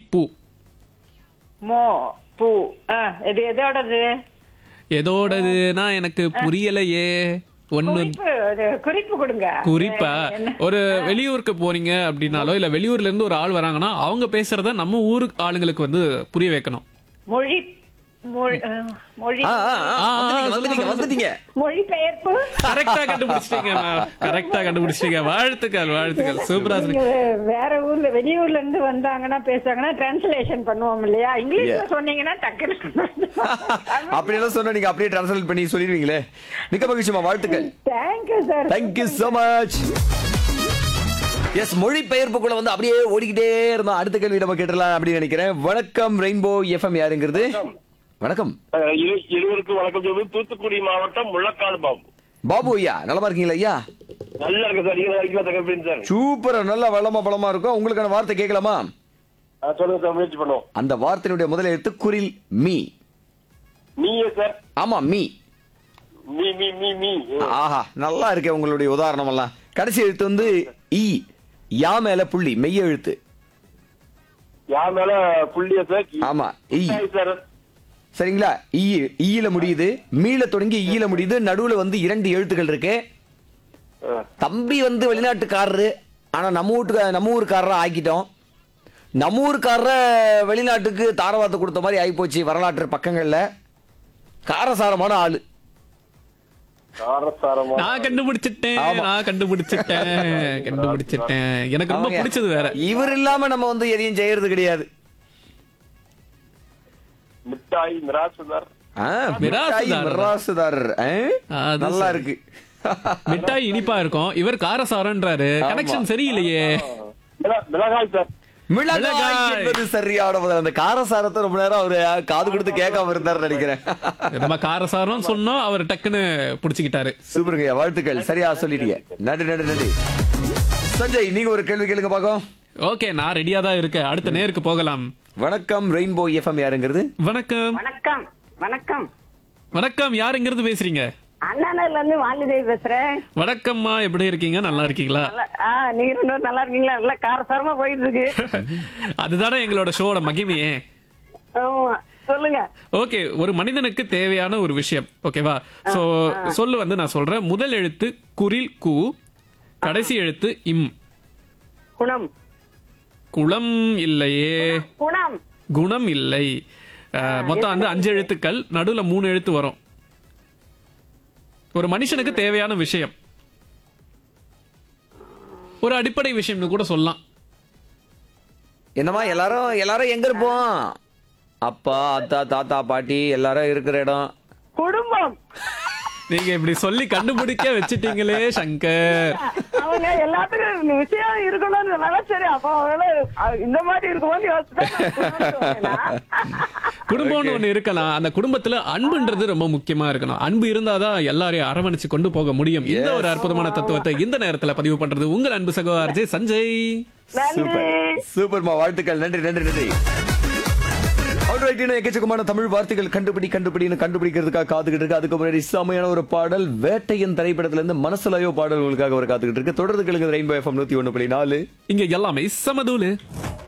பூ மோ பூ ஆ, இது எதோடது எதோடதுன்னா எனக்கு புரியலையே ஒண்ணு குறிப்பு அது குறிப்பு கொடுங்க குறிப்பா என்ன? ஒரு வெளியூருக்கு போறீங்க அப்படின்னாலோ இல்ல வெளியூர்ல இருந்து ஒரு ஆள் வராங்கன்னா அவங்க பேசுறத நம்ம ஊரு ஆளுங்களுக்கு வந்து புரிய வைக்கணும் மொழி மொழி ஆ, மொழி ஆ, ஆ, ஆ, ஆ, வந்துட்டீங்க, சொல்லுங்க, வந்துட்டீங்க, வந்துட்டீங்க. மொழி பெயர்ப்பு கரெக்டா கண்டுபிடிச்சிட்டீங்க கரெக்டா கண்டுபிடிச்சிட்டீங்க வாழ்த்துக்கள் வாழ்த்துக்கள் சூப்பரா நீங்க சொன்னீங்க. வேற ஊர்ல வெளியூர்ல இருந்து வந்தாங்கன்னா பேசுவாங்கன்னா டிரான்ஸ்லேஷன் பண்ணுவோம் இல்லையா இங்கிலீஷ்ல Yeah. சொன்னீங்கன்னா டக்குனு அப்படி எல்லாம் சொன்னா நீங்க அப்படியே டிரான்ஸ்லேட் பண்ணி சொல்லிடுவீங்களே மிக்க மகிழ்ச்சிமா வாழ்த்துக்கள் thank you sir thank you so much yes மொழி பெயர்ப்புக்குள்ள வந்து அப்படியே ஓடிக்கிட்டே இருந்தோம் அடுத்த கேள்வி நம்ம கேட்டலாம் அப்படின்னு நினைக்கிறேன் வணக்கம் ரெயின்போ எஃப்எம் யாருங்கிறது வணக்கம் அஹ் இரு- இருவருக்கும் வணக்கம் சொல்வது தூத்துக்குடி மாவட்டம் முள்ளக்காடு பாபு பாபு ஐயா நலமா இருக்கீங்களா ஐயா நல்லா இருக்கு சார் நீங்க வரைக்கும் தகவல் சார் சூப்பரா நல்ல வளமா பலமா இருக்கும் உங்களுக்கான வார்த்தை கேட்கலாமா அஹ் சொல்லுங்க சார் முயற்சி பண்ணுவோம் அந்த வார்த்தையினுடைய முதல் எழுத்து குரில் மீ நீயே சார் ஆமா மீ மீ மீ மீ மீ ஆஹா நல்லா இருக்கே உங்களுடைய உதாரணம் எல்லாம் கடைசி எழுத்து வந்து ஈ யா மேல புள்ளி மெய்ய எழுத்து யார் மேல புள்ளிய சார் ஆமா ஈ சரி சார் சரிங்களா ஈ ஈல முடியுது மீள தொடங்கி ஈல முடியுது நடுவுல வந்து இரண்டு எழுத்துக்கள் இருக்கு அஹ் தம்பி வந்து வெளிநாட்டுக்காரரு ஆனா நம்ம வீட்டுக்கு நம்ம ஊருக்காரரா ஆக்கிட்டோம் நம்ம ஊருக்காரர வெளிநாட்டுக்கு தாரவாத்து கொடுத்த மாதிரி ஆயிப்போச்சு வரலாற்று பக்கங்கள்ல காரசாரமான ஆளு காரசாரமா நான் கண்டுபிடிச்சிட்டேன் ஆமா. நான் கண்டுபிடிச்சிட்டேன் கண்டுபிடிச்சிட்டேன் எனக்கு ரொம்ப ஆமாங்க. பிடிச்சது வேற இவர் இல்லாம நம்ம வந்து எதையும் செய்யறது கிடையாது மிட்டாய் மிராசுதார் ஆ, மிராசுதாரர். மிட்டாய் மிராசுதாரர் ஆ? அது நல்லா சரி. இருக்கு மிட்டாய் இனிப்பா இருக்கும் இவர் காரசாரன்றாரு ஆமா. கனெக்ஷன் சரியில்லையே மிள- மிளகாய் சார் மிளகாய் மிளகாய். என்பது சரியான பதில். அந்த காரசாரத்தை ரொம்ப நேரம் அவரு காது கொடுத்து கேட்காம இருந்தாரு நினைக்கிறேன் நம்ம காரசாரம் சொன்னோம் அவர் டக்குன்னு புடிச்சுக்கிட்டாரு சூப்பருங்க வாழ்த்துக்கள் சரியா சொல்லிட்டீங்க நன்றி நன்றி நன்றி சஞ்சய் நீங்க ஒரு கேள்வி கேளுங்க பாக்கோம் ஓகே நான் ரெடியா தான் இருக்கேன் அடுத்த நேருக்கு போகலாம் வணக்கம் ரெயின்போ எஃப்எம் யாருங்கிறது வணக்கம் வணக்கம் வணக்கம் வணக்கம் யாருங்கிறது பேசுறீங்க அண்ணாநகர்ல இருந்து வாலிதேவி பேசுறேன் வணக்கம்மா எப்படி இருக்கீங்க நல்லா இருக்கீங்களா நல்லா- ஆ, நீங்க ரெண்டு பேரும் நல்லா இருக்கீங்களா நல்லா காரசாரமா போயிட்டு இருக்கு அதுதானே எங்களோட ஷோட மகிமையே ஆமா சொல்லுங்க ஓகே ஒரு மனிதனுக்கு தேவையான ஒரு விஷயம் ஓகேவா சோ சொல்லு வந்து நான் சொல்றேன் முதல் எழுத்து குரில் கு கடைசி எழுத்து இம் குணம் குளம் இல்லையே குணம் குணம் இல்லை அஹ், மொத்தம் வந்து அஞ்சு எழுத்துக்கள் நடுவுல மூணு எழுத்து வரும் ஒரு மனுஷனுக்கு தேவையான விஷயம் ஒரு அடிப்படை விஷயம்னு கூட சொல்லலாம் என்னமா எல்லாரும் எல்லாரும் எங்க இருப்போம் அப்பா அத்தா தாத்தா பாட்டி எல்லாரும் இருக்கிற இடம் குடும்பம் நீங்க இப்படி சொல்லி கண்டுபிடிக்க வச்சிட்டீங்களே சங்கர் அவங்க எல்லாத்துக்கும் இந்த விஷயம் இருக்கணும்னு சொன்னாங்க சரி அப்ப அவங்கள அஹ், இந்த மாதிரி இருக்கும்போது யோசிச்சுதான் குடும்பம்னு ஒண்ணு இருக்கலாம் அந்த குடும்பத்துல அன்புன்றது ரொம்ப முக்கியமா இருக்கணும் அன்பு இருந்தாதான் எல்லாரையும் அரவணைச்சு கொண்டு போக முடியும் இந்த ஒரு அற்புதமான தத்துவத்தை இந்த நேரத்துல பதிவு பண்றது உங்கள் அன்பு சகோதரர் ஜே சஞ்சய் சூப்பர் சூப்பர்மா வாழ்த்துக்கள் நன்றி நன்றி நன்றி Alright, இன்னும் எக்கச்சக்கமான தமிழ் வார்த்தைகள் கண்டுபிடி கண்டுபிடின்னு கண்டுபிடிக்கிறதுக்காக காத்துக்கிட்டு இருக்கு அதுக்கு முன்னாடி செமையான ஒரு பாடல் வேட்டையன் திரைப்படத்துல இருந்து மனசுலயோ பாடல் உங்களுக்காக ஒரு காத்துக்கிட்டு இருக்கு தொடர்ந்து கேளுங்க ரெயின்போ எஃப்எம் நூத்தி ஒண்ணு புள்ளி நாலு இங்க எல்லாமே சமதூலு